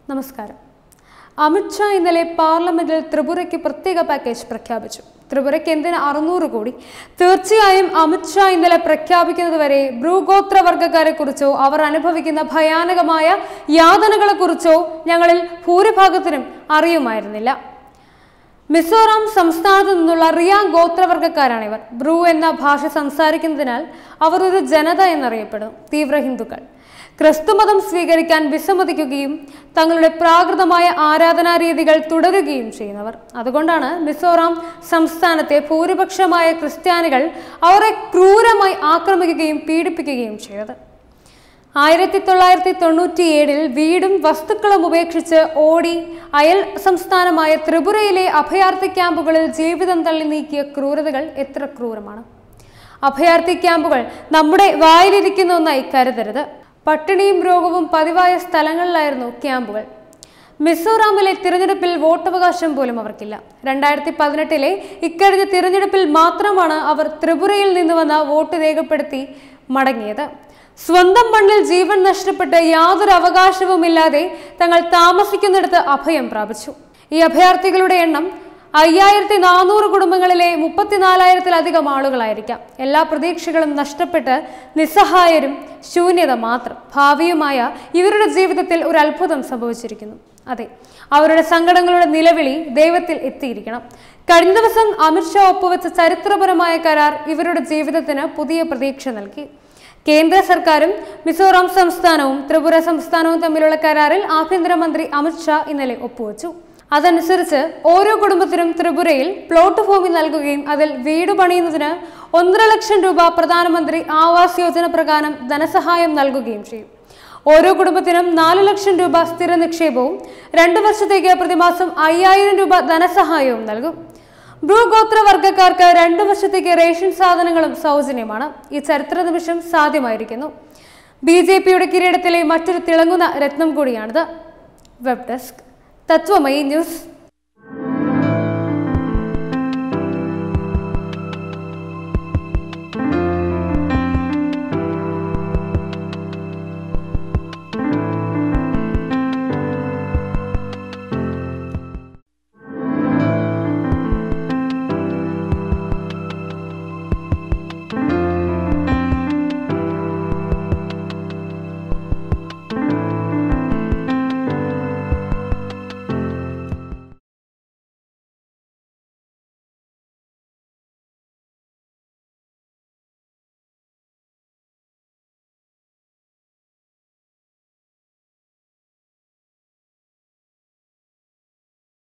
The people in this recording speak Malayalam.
നമസ്കാരം അമിത്ഷാ ഇന്നലെ പാർലമെന്റിൽ ത്രിപുരയ്ക്ക് പ്രത്യേക പാക്കേജ് പ്രഖ്യാപിച്ചു ത്രിപുരയ്ക്ക് എന്തിന് അറുന്നൂറ് കോടി തീർച്ചയായും അമിത്ഷാ ഇന്നലെ പ്രഖ്യാപിക്കുന്നതുവരെ ഭ്രൂഗോത്ര വർഗ്ഗക്കാരെ കുറിച്ചോ അവർ അനുഭവിക്കുന്ന ഭയാനകമായ യാതനകളെ കുറിച്ചോ ഞങ്ങളിൽ ഭൂരിഭാഗത്തിനും അറിയുമായിരുന്നില്ല മിസോറാം സംസ്ഥാനത്തു നിന്നുള്ള റിയ ഗോത്രവർഗ്ഗക്കാരാണ് ഇവർ ബ്രൂ എന്ന ഭാഷ സംസാരിക്കുന്നതിനാൽ അവർ ഒരു ജനത എന്നറിയപ്പെടുന്നു തീവ്ര ഹിന്ദുക്കൾ ക്രിസ്തുമതം സ്വീകരിക്കാൻ വിസമ്മതിക്കുകയും തങ്ങളുടെ പ്രാകൃതമായ ആരാധനാ രീതികൾ തുടരുകയും ചെയ്യുന്നവർ അതുകൊണ്ടാണ് മിസോറാം സംസ്ഥാനത്തെ ഭൂരിപക്ഷമായ ക്രിസ്ത്യാനികൾ അവരെ ക്രൂരമായി ആക്രമിക്കുകയും പീഡിപ്പിക്കുകയും ചെയ്തത് ആയിരത്തി തൊള്ളായിരത്തി തൊണ്ണൂറ്റിയേഴിൽ വീടും വസ്തുക്കളും ഉപേക്ഷിച്ച് ഓടി അയൽ സംസ്ഥാനമായ ത്രിപുരയിലെ അഭയാർത്ഥി ക്യാമ്പുകളിൽ ജീവിതം തള്ളി നീക്കിയ ക്രൂരതകൾ എത്ര ക്രൂരമാണ് അഭയാർത്ഥി ക്യാമ്പുകൾ നമ്മുടെ വായിലിരിക്കുന്ന ഒന്നായി കരുതരുത് പട്ടിണിയും രോഗവും പതിവായ സ്ഥലങ്ങളിലായിരുന്നു ക്യാമ്പുകൾ മിസോറാമിലെ തിരഞ്ഞെടുപ്പിൽ വോട്ടവകാശം പോലും അവർക്കില്ല രണ്ടായിരത്തി പതിനെട്ടിലെ ഇക്കഴിഞ്ഞ തിരഞ്ഞെടുപ്പിൽ മാത്രമാണ് അവർ ത്രിപുരയിൽ നിന്ന് വന്ന വോട്ട് രേഖപ്പെടുത്തി മടങ്ങിയത് സ്വന്തം മണ്ണിൽ ജീവൻ നഷ്ടപ്പെട്ട് യാതൊരു അവകാശവുമില്ലാതെ തങ്ങൾ താമസിക്കുന്നിടത്ത് അഭയം പ്രാപിച്ചു ഈ അഭയാർത്ഥികളുടെ എണ്ണം അയ്യായിരത്തി നാനൂറ് കുടുംബങ്ങളിലെ മുപ്പത്തിനാലായിരത്തിലധികം ആളുകളായിരിക്കാം എല്ലാ പ്രതീക്ഷകളും നഷ്ടപ്പെട്ട് നിസ്സഹായരും ശൂന്യത മാത്രം ഭാവിയുമായ ഇവരുടെ ജീവിതത്തിൽ ഒരു അത്ഭുതം സംഭവിച്ചിരിക്കുന്നു അതെ അവരുടെ സങ്കടങ്ങളുടെ നിലവിളി ദൈവത്തിൽ എത്തിയിരിക്കണം കഴിഞ്ഞ ദിവസം അമിത്ഷാ ഒപ്പുവെച്ച ചരിത്രപരമായ കരാർ ഇവരുടെ ജീവിതത്തിന് പുതിയ പ്രതീക്ഷ നൽകി കേന്ദ്ര സർക്കാരും മിസോറാം സംസ്ഥാനവും ത്രിപുര സംസ്ഥാനവും തമ്മിലുള്ള കരാറിൽ ആഭ്യന്തരമന്ത്രി അമിത്ഷാ ഇന്നലെ ഒപ്പുവെച്ചു അതനുസരിച്ച് ഓരോ കുടുംബത്തിനും ത്രിപുരയിൽ പ്ലോട്ട് ഭൂമി നൽകുകയും അതിൽ വീട് പണിയുന്നതിന് ഒന്നര ലക്ഷം രൂപ പ്രധാനമന്ത്രി ആവാസ് യോജന പ്രകാരം ധനസഹായം നൽകുകയും ചെയ്യും ഓരോ കുടുംബത്തിനും നാല് ലക്ഷം രൂപ സ്ഥിര നിക്ഷേപവും രണ്ട് വർഷത്തേക്ക് പ്രതിമാസം അയ്യായിരം രൂപ ധനസഹായവും നൽകും ഭ്രൂഗോത്ര വർഗ്ഗക്കാർക്ക് രണ്ടു വർഷത്തേക്ക് റേഷൻ സാധനങ്ങളും സൗജന്യമാണ് ഈ ചരിത്ര നിമിഷം സാധ്യമായിരിക്കുന്നു ബി ജെ പിയുടെ കിരീടത്തിലെ മറ്റൊരു തിളങ്ങുന്ന രത്നം കൂടിയാണിത് വെബ് ഡെസ്ക് തത്വമയി ന്യൂസ്